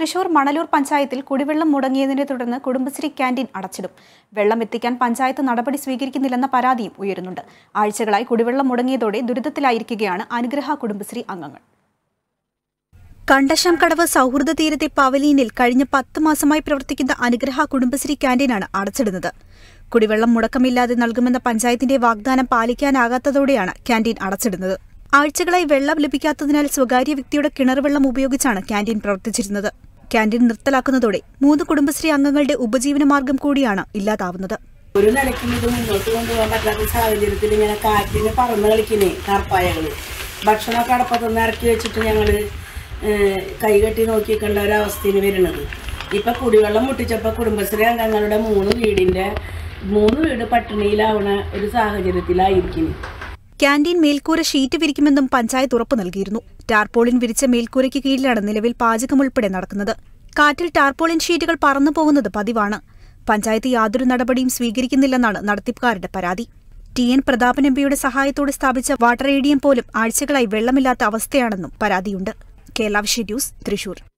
തൃശൂർ മണലൂർ പഞ്ചായത്തിൽ കുടിവെള്ളം മുടങ്ങിയതിനെ തുടർന്ന് കുടുംബശ്രീ ക്യാൻറ്റീൻ അടച്ചിടും വെള്ളം എത്തിക്കാൻ പഞ്ചായത്ത് നടപടി സ്വീകരിക്കുന്നില്ലെന്ന പരാതിയും ഉയരുന്നുണ്ട് ആഴ്ചകളായി കുടിവെള്ളം മുടങ്ങിയതോടെ ദുരിതത്തിലായിരിക്കുകയാണ് അനുഗ്രഹ കുടുംബശ്രീ അംഗങ്ങൾ കണ്ടശാംകടവ് സൗഹൃദ തീരത്തെ പവലീനിൽ കഴിഞ്ഞ പത്ത് മാസമായി പ്രവർത്തിക്കുന്ന അനുഗ്രഹ കുടുംബശ്രീ ക്യാൻറ്റീനാണ് അടച്ചിടുന്നത് കുടിവെള്ളം മുടക്കമില്ലാതെ നൽകുമെന്ന പഞ്ചായത്തിന്റെ വാഗ്ദാനം പാലിക്കാനാകാത്തതോടെയാണ് ക്യാൻറ്റീൻ അടച്ചിടുന്നത് ആഴ്ചകളായി വെള്ളം ലഭിക്കാത്തതിനാൽ സ്വകാര്യ വ്യക്തിയുടെ കിണർ വെള്ളം ഉപയോഗിച്ചാണ് ക്യാൻറ്റീൻ പ്രവർത്തിച്ചിരുന്നത് ക്യാൻറ്റീൻ നിർത്തലാക്കുന്നതോടെ മൂന്ന് കുടുംബശ്രീ അംഗങ്ങളുടെ ഉപജീവനമാർഗം കൂടിയാണ് ഇല്ലാതാവുന്നത് ഒരു നിലയ്ക്കും ഇത് മുന്നോട്ട് കൊണ്ടുപോകാൻ പറ്റാത്ത സാഹചര്യത്തിൽ ഇങ്ങനെ കാറ്റിന് പറന്ന് കളിക്കുന്നേ കാർപ്പായകള് ഭക്ഷണമൊക്കെ അടപ്പത്തുനിന്ന് ഇറക്കി വെച്ചിട്ട് ഞങ്ങള് ഏഹ്, കൈകെട്ടി നോക്കിക്കണ്ട ഒരവസ്ഥയിൽ വരുന്നത് ഇപ്പൊ കുടിവെള്ളം മുട്ടിച്ചപ്പോ കുടുംബശ്രീ അംഗങ്ങളുടെ മൂന്ന് വീടിന്റെ മൂന്ന് വീട് പട്ടിണിയിലാവണ ഒരു സാഹചര്യത്തിലായിരിക്കുന്നു ക്യാൻറ്റീൻ മേൽക്കൂര ഷീറ്റ് വിരിക്കുമെന്നും പഞ്ചായത്ത് ഉറപ്പു നൽകിയിരുന്നു ടാർപോളിൻ വിരിച്ച മേൽക്കൂരയ്ക്ക് കീഴിലാണ് നിലവിൽ പാചകം ഉൾപ്പെടെ നടക്കുന്നത് കാറ്റിൽ ടാർപോളിൻ ഷീറ്റുകൾ പറന്നു പോകുന്നത് പതിവാണ് പഞ്ചായത്ത് യാതൊരു നടപടിയും സ്വീകരിക്കുന്നില്ലെന്നാണ് നടത്തിപ്പുകാരുടെ പരാതി ടി എൻ പ്രതാപൻ എംപിയുടെ സഹായത്തോടെ സ്ഥാപിച്ച വാട്ടർ ഏഡിയം പോലും ആഴ്ചകളായി വെള്ളമില്ലാത്ത അവസ്ഥയാണെന്നും പരാതിയുണ്ട് കേരള വിഷൻ ന്യൂസ് തൃശൂർ